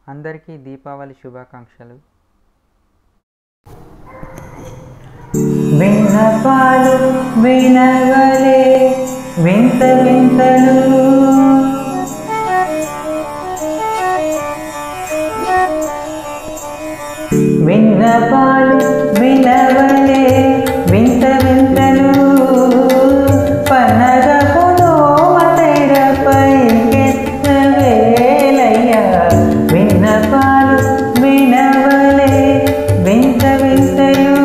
అందరికీ దీపావళి శుభాకాంక్షలు విన్నపాలు వినగలే వింత వింతలు విన్నపాలు వినవలే వింత వింతలు పనగపు నోమతెరపై కెత్తవేలయ్య విన్నపాలు వినవలే వింత వింతలు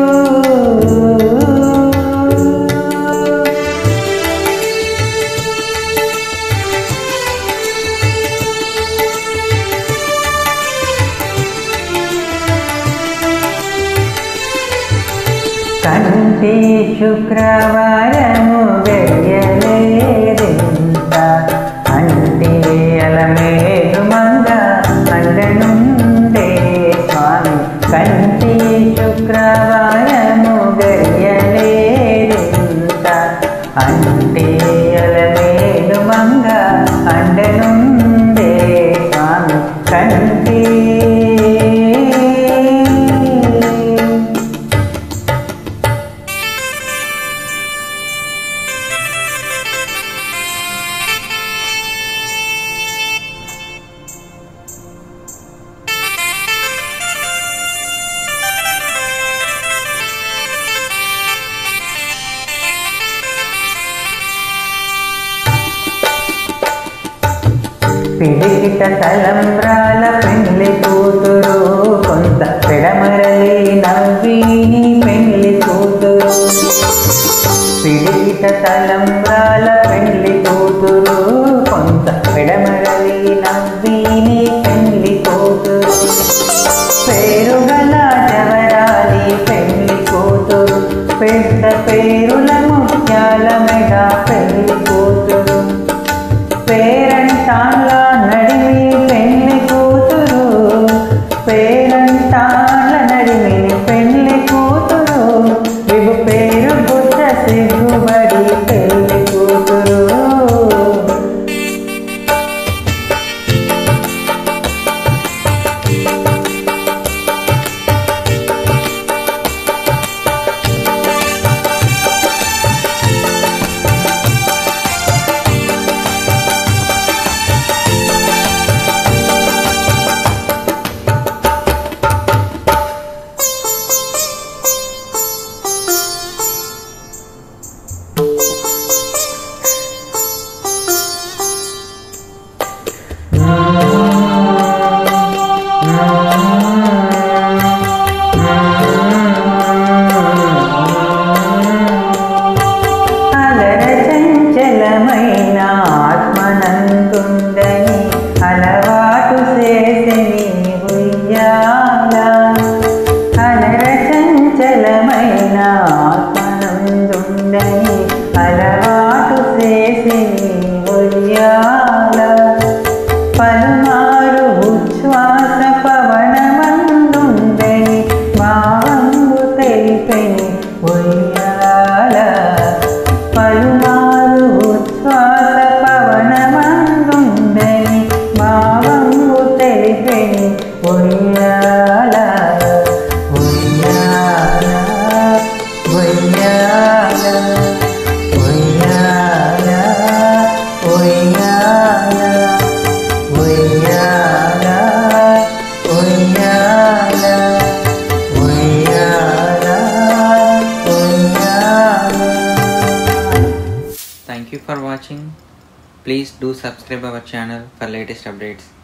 కంటి శుక్రవారము వెయ్యలేదింత అంటి అలమేలు మంగ అండనుండే స్వామి కంటి శుక్రవారము వెయ్యలేదింత అంటి అలమేలు మంగ అండనుండే స్వామి కంటి పిడికిట తలంబ్రాల పెళ్లి కూతురు కొంత పెడమరలి నవ్విని పెళ్లి కూతురు పిడికిట తలంబ్రాల పెళ్లి కూతురు కొంత పెడమరలి నవ్విని పెళ్లి కూతురు పేరుగల జవరాలి పెళ్లి కూతురు పెద్ద పేరుల ముత్యాల మెడ పెళ్లి కూతురు పేరంటాళ్ళ నడిమి పెళ్లి కూతురు పేరంటాళ్ళ నడిమి పెళ్లి కూతురు విభు పేరు బుద్ధ సిగ్గుబడి పెళ్లి కూతురు అలర చంచలమైన ఆత్మనందుందని అలవాటు చేసని ఉయ్యాల అలర చంచలమైన ఆత్మనందుందని అలవాటు చేసని ఉయ్యాల పలుమారు ఉచ్ఛ్వాస పవనమందుందని భావంబు తెలిపెని ఉయ్యాల పలుమారు ఉచ్ఛ్వాస పవనమందుందని భావంబు తెలిపెని ఉయ్యాల ఉయ్యాల ఉయ్యాల ఉయ్యాల ఉయ్యాల ఉయ్యాల ఉయ్యాల ఉయ్యాల ఉయ్యాల thank you for watching please do subscribe our channel for latest updates